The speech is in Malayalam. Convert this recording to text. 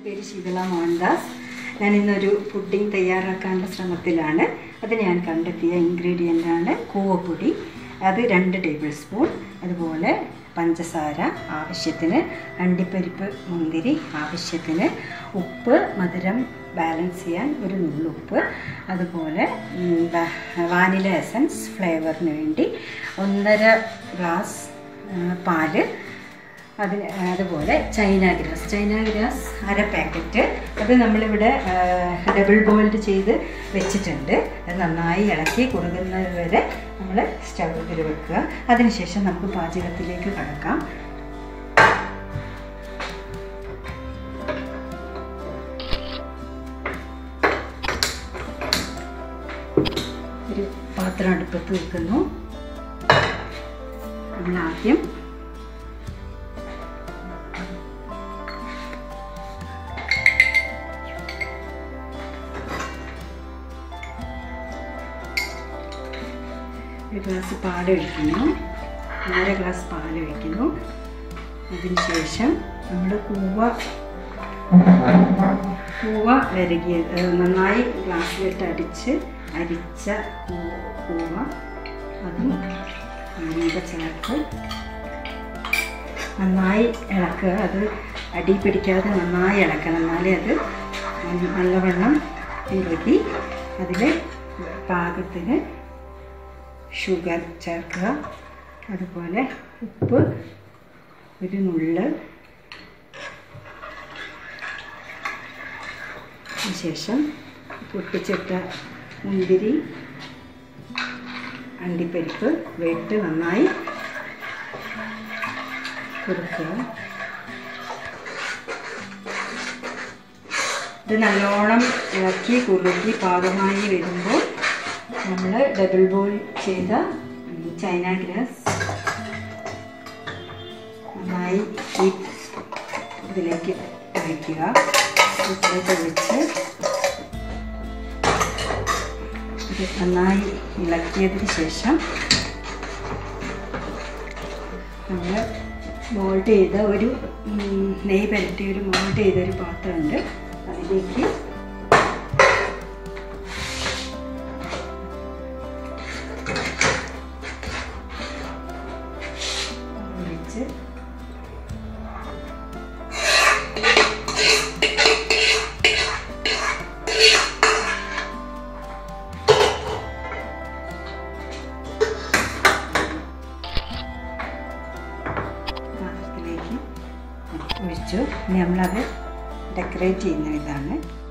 പേര് ശീതള മോഹൻദാസ് ഞാൻ ഇന്നൊരു പുഡിംഗ് തയ്യാറാക്കാനുള്ള ശ്രമത്തിലാണ് അത് ഞാൻ കണ്ടെത്തിയ ഇൻഗ്രീഡിയൻ്റ് ആണ് കൂവപ്പൊടി അത് രണ്ട് ടേബിൾ സ്പൂൺ അതുപോലെ പഞ്ചസാര ആവശ്യത്തിന് അണ്ടിപ്പരിപ്പ് മുന്തിരി ആവശ്യത്തിന് ഉപ്പ് മധുരം ബാലൻസ് ചെയ്യാൻ ഒരു നുള്ളുപ്പ് അതുപോലെ ഉം, വ- വാനില എസൻസ് ഫ്ലേവറിന് വേണ്ടി ഒന്നര ഗ്ലാസ് ആ, പാല് അതിന് അതുപോലെ ചൈന ഗ്രാസ് ചൈന ഗ്രാസ് അര പാക്കറ്റ് അത് നമ്മളിവിടെ ഡബിൾ ബോയിൽഡ് ചെയ്ത് വെച്ചിട്ടുണ്ട് അത് നന്നായി ഇളക്കി കുറുകുന്നത് വരെ നമ്മൾ സ്റ്റൗവിൽ വെക്കുക അതിനുശേഷം നമുക്ക് പാചകത്തിലേക്ക് കടക്കാം ഒരു പാത്രം അടുപ്പത്ത് വെക്കുന്നു നമ്മൾ ആദ്യം ഒരു ഗ്ലാസ് പാലൊഴിക്കുന്നു ഒന്നര ഗ്ലാസ് പാലൊഴിക്കുന്നു അതിനുശേഷം നമ്മൾ കൂവ കൂവ വിരകിയ നന്നായി ഗ്ലാസ്സിലിട്ട് അടിച്ച് അരിച്ച കൂ- കൂവ അതും അതിനോട് ചേർത്ത് നന്നായി ഇളക്കുക അത് അടി പിടിക്കാതെ നന്നായി ഇളക്കണം എന്നാലേ അത് നല്ല- നല്ലവണ്ണം ഇറുകി അതിൽ പാകത്തിന് ഷുഗർ ചേർക്കുക അതുപോലെ ഉപ്പ് ഒരു നുള്ള് ശേഷം പൊട്ടിച്ചിട്ട മുന്തിരി അണ്ടിപ്പരിപ്പ് വെട്ട് നന്നായി കൊടുക്കുക ഇത് നല്ലോണം ഇളക്കി കുറുക്കി പാകമായി വരുമ്പോൾ നമ്മൾ ഡബിൾ ബോയിൽ ചെയ്ത ഉം, ചൈന ഗ്രാസ് നന്നായി ഈ ഇതിലേക്ക് ഒഴിക്കുക ഇതിലേക്ക് ഒഴിച്ച് ഇത് നന്നായി ഇളക്കിയതിന് ശേഷം നമ്മൾ മോൾഡ് ചെയ്ത ഒരു ഉം, നെയ്യ് പുരട്ടിയ ഒരു മോൾഡ് ചെയ്ത ഒരു പാത്രമുണ്ട് അതിലേക്ക് ഒഴിച്ച് പാത്രത്തിലേക്ക് ഒഴിച്ചു ഇനി നമ്മളത് ഡെക്കറേറ്റ് ചെയ്യുന്ന ഇതാണ്